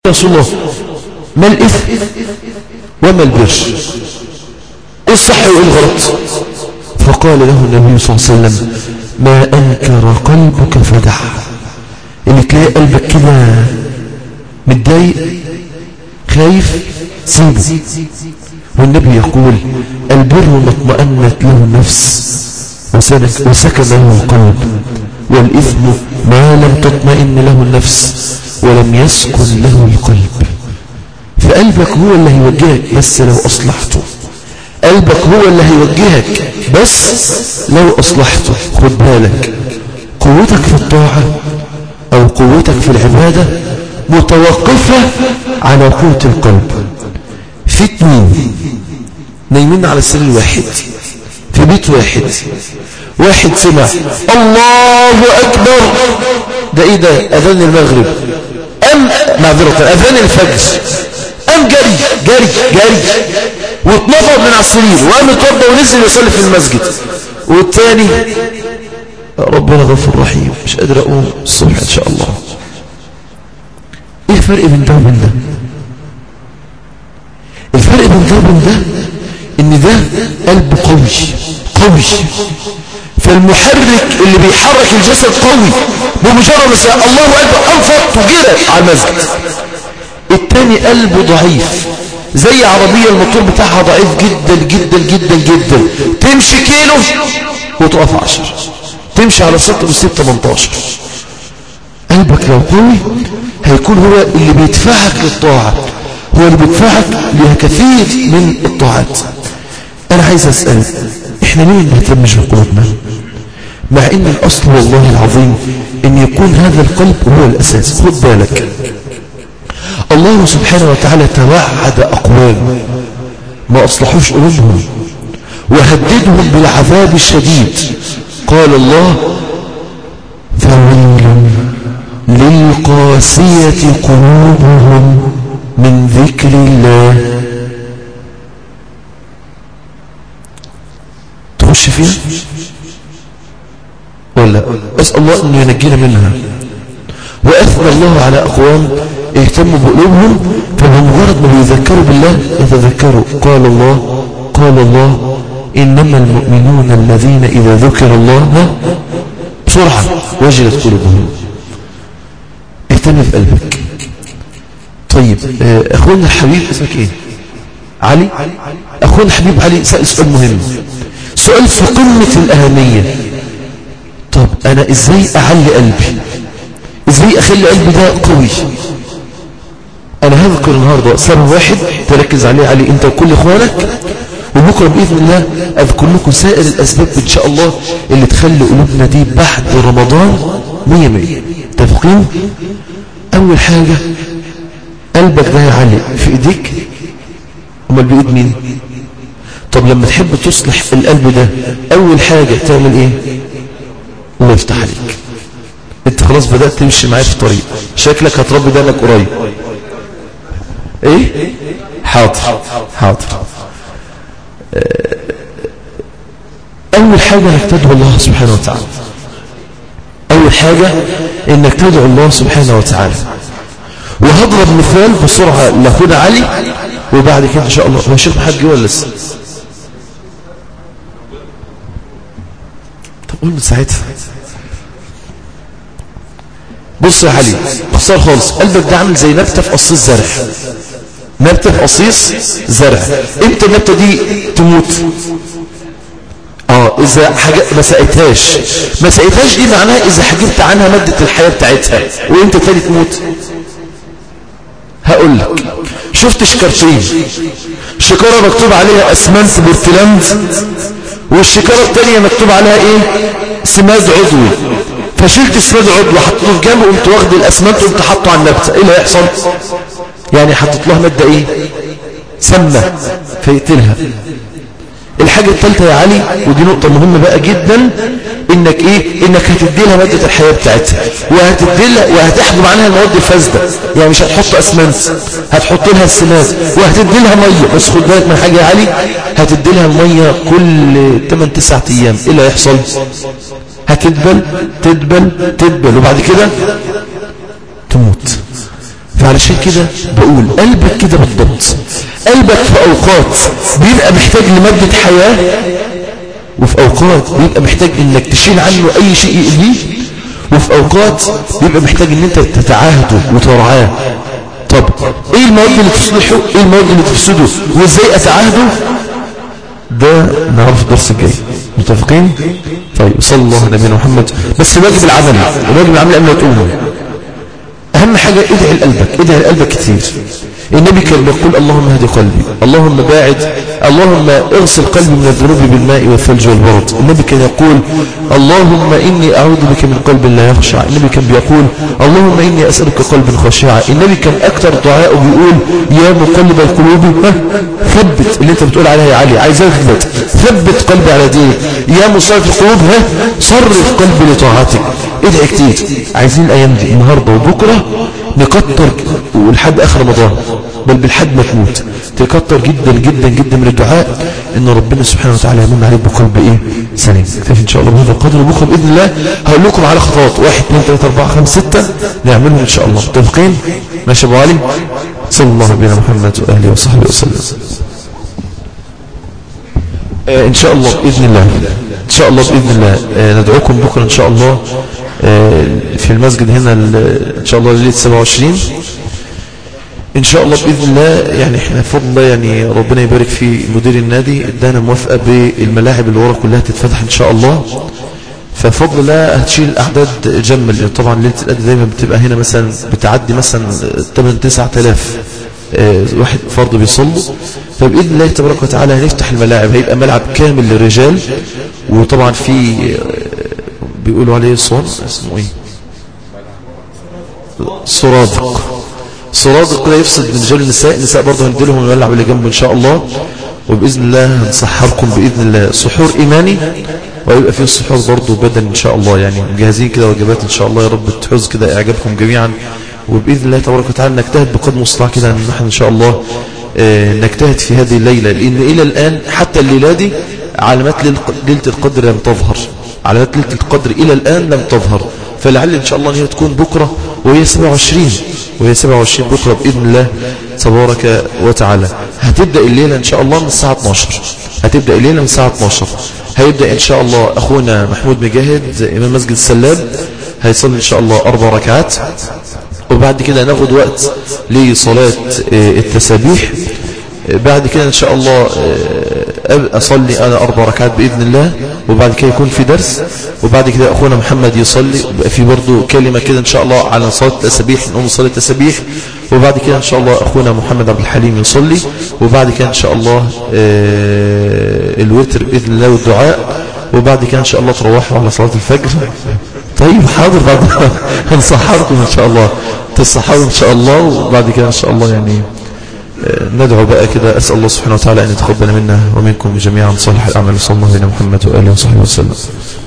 يا رسول الله ما الإثم وما البر ايه الصح وايه الغلط فقال له النبي صلى الله عليه وسلم ما أنكر قلبك فدع اللي تلاقي قلبك كده متضايق خايف سيبه والنبي يقول البر ما اطمأنت له النفس وسكن له القلب والإثم ما لم تطمئن له النفس ولم يسكن له القلب فقلبك هو اللي هيوجهك بس لو أصلحته قلبك هو اللي هيوجهك بس لو أصلحته خد بالك قوتك في الطاعة أو قوتك في العبادة متوقفة على قوة القلب في اتنين نايمين على السرير الواحد في بيت واحد واحد سمع الله أكبر ده ايه ده أذان المغرب أم معذرة أذان الفجر أم جري جري جري واتنفض من على السرير وقام اتوضى ونزل يصلي في المسجد والتاني ربنا غفور رحيم مش قادر أقوم الصبح إن شاء الله ايه الفرق بين ده وبين ده الفرق بين ده وبين ده ان ده قلب قوي قوي فالمحرك اللي بيحرك الجسد قوي بمجرد ما الله اكبر انفض وجرى على المسجد التاني قلبه ضعيف زي عربية الموتور بتاعها ضعيف جدا جدا جدا جدا تمشي كيلو وتقف عشر تمشي على ستة وستة 18 قلبك لو قوي هيكون هو اللي بيدفعك للطاعة هو اللي بيدفعك لكثير من الطاعات انا عايز اسأل احنا ليه ما نهتمش بقلوبنا مع ان الاصل والله العظيم ان يكون هذا القلب هو الاساس خد بالك الله سبحانه وتعالى توعد اقوام ما اصلحوش قلوبهم وهددهم بالعذاب الشديد قال الله فويل للقاسية قلوبهم من ذكر الله تخش فيها ولا أسأل الله أن ينجينا منها وأثنى الله على أقوام اهتموا بقلوبهم فبمجرد ما بيذكروا بالله يتذكروا قال الله قال الله إنما المؤمنون الذين إذا ذكر الله بسرعة وجلت قلوبهم اهتم في قلبك طيب اخونا الحبيب اسمك ايه علي اخونا الحبيب علي سأل سؤال مهم سؤال في قمة الأهمية طب انا ازاي اعلي قلبي ازاي اخلي قلبي ده قوي انا هذكر النهاردة سبب واحد تركز عليه علي انت وكل اخوانك وبكرة بإذن الله أذكر لكم سائر الأسباب إن شاء الله اللي تخلي قلوبنا دي بعد رمضان مية مية تفقين أول حاجة قلبك ده يا علي في إيديك أمال بإيد مين طب لما تحب تصلح القلب ده أول حاجة تعمل إيه الله يفتح عليك انت خلاص بدأت تمشي معايا في طريق شكلك هتربي دانك قريب ايه حاضر حاضر أول حاجة أنك تدعو الله سبحانه وتعالى أول حاجة أنك تدعو الله سبحانه وتعالى وهضرب مثال بسرعة لأخونا علي وبعد كده إن شاء الله هو الشيخ محمد جه ولا لسه طب قول من ساعتها بص يا علي باختصار خالص قلبك ده عامل زي نبتة في قصيص زرع نبتة في قصيص زرع امتى النبتة دي تموت اه اذا حاجة ما سقيتهاش ما سقيتهاش دي معناها اذا حجبت عنها مادة الحياة بتاعتها وانت تاني تموت هقول لك شفت شكارتين شكارة مكتوب عليها اسمنت بورتلاند والشكارة التانية مكتوب عليها ايه سماد عضوي فشلت السماد عضوي حطيته في جنبه وقمت واخد الاسمنت وقمت حاطه على النبتة ايه اللي هيحصل يعني حطيت لها مادة ايه سمنة فيقتلها الحاجة الثالثة يا علي ودي نقطة مهمة بقى جدا انك ايه انك هتدي لها مادة الحياة بتاعتها وهتدي لها وهتحجب عنها المواد الفاسدة يعني مش هتحط اسمنت هتحط لها السماد وهتدي لها مية بس خد بالك من حاجة يا علي هتدي لها المية كل 8 9 ايام ايه اللي هيحصل هتدبل تدبل تدبل وبعد كده تموت فعلشان كده بقول قلبك كده بالضبط قلبك في أوقات بيبقى محتاج لمادة حياة وفي أوقات بيبقى محتاج إنك تشيل عنه أي شيء يؤذيه وفي أوقات بيبقى محتاج إن أنت تتعاهده وترعاه طب إيه المواد اللي تصلحه إيه المواد اللي تفسده وإزاي أتعاهده ده نعرف الدرس الجاي متفقين طيب صلى الله على نبينا محمد بس الواجب العملي الواجب العملي قبل ما تقوموا أهم حاجة ادعي لقلبك ادعي لقلبك كتير النبي كان بيقول اللهم اهدي قلبي اللهم باعد اللهم اغسل قلبي من الذنوب بالماء والثلج والبرد النبي كان يقول اللهم إني أعوذ بك من قلب لا يخشع النبي كان بيقول اللهم إني أسألك قلبا خاشعا النبي كان أكثر دعاءه بيقول يا مقلب القلوب ها ثبت اللي انت بتقول عليها يا علي عايز اثبت ثبت قلبي على دينك يا مصرف القلوب ها صرف قلبي لطاعتك ادعي كتير عايزين الايام دي النهارده وبكره نكتر ولحد اخر رمضان بل بالحد ما تموت تكتر جدا جدا جدا من الدعاء ان ربنا سبحانه وتعالى يمن عليك بقلب ايه سليم اكتفي ان شاء الله بهذا القدر وبكره باذن الله هقول لكم على خطوات 1 2 3 4 5 6 نعملهم ان شاء الله متفقين ماشي ابو علي صلى الله على نبينا محمد واهله وصحبه وسلم آه ان شاء الله باذن الله ان شاء الله باذن الله آه ندعوكم بكره ان شاء الله آه في المسجد هنا ان شاء الله ليله 27 ان شاء الله باذن الله يعني احنا بفضل الله يعني ربنا يبارك في مدير النادي ادانا موافقه بالملاعب اللي ورا كلها تتفتح ان شاء الله ففضل الله هتشيل الاعداد جمل طبعا ليله القدر دايما بتبقى هنا مثلا بتعدي مثلا 8 9000 واحد فرد بيصلوا فباذن الله تبارك وتعالى هنفتح الملاعب هيبقى ملعب كامل للرجال وطبعا في بيقولوا عليه صون اسمه ايه سرادق سرادق كده يفسد من رجال النساء النساء برضه هنديلهم الملعب اللي جنبه ان شاء الله وباذن الله هنسحركم باذن الله سحور ايماني ويبقى فيه السحور برضه بدن ان شاء الله يعني مجهزين كده وجبات ان شاء الله يا رب تحوز كده اعجابكم جميعا وباذن الله تبارك وتعالى نجتهد بقدر المستطاع كده ان احنا ان شاء الله اه نجتهد في هذه الليله لان الى الان حتى الليله دي علامات ليله القدر لم تظهر علامات ليله القدر الى الان لم تظهر فلعل ان شاء الله ان هي تكون بكره وهي 27 وهي 27 بكره باذن الله تبارك وتعالى هتبدا الليله ان شاء الله من الساعه 12 هتبدا الليله من الساعه 12 هيبدا ان شاء الله اخونا محمود مجاهد امام مسجد السلام هيصلي ان شاء الله اربع ركعات وبعد كده ناخد وقت لصلاه التسابيح بعد كده ان شاء الله اصلي انا اربع ركعات باذن الله وبعد كده يكون في درس وبعد كده اخونا محمد يصلي يبقى في برضه كلمه كده ان شاء الله على صلاه التسابيح نقوم نصلي التسابيح وبعد كده ان شاء الله اخونا محمد عبد الحليم يصلي وبعد كده ان شاء الله الوتر باذن الله والدعاء وبعد كده ان شاء الله تروحوا على صلاه الفجر طيب حاضر بعد هنصحركم ان شاء الله تصحروا ان شاء الله وبعد كده ان شاء الله يعني ندعو بقى كده أسأل الله سبحانه وتعالى أن يتقبل منا ومنكم جميعا صالح الأعمال صلى الله عليه محمد وآله وصحبه وسلم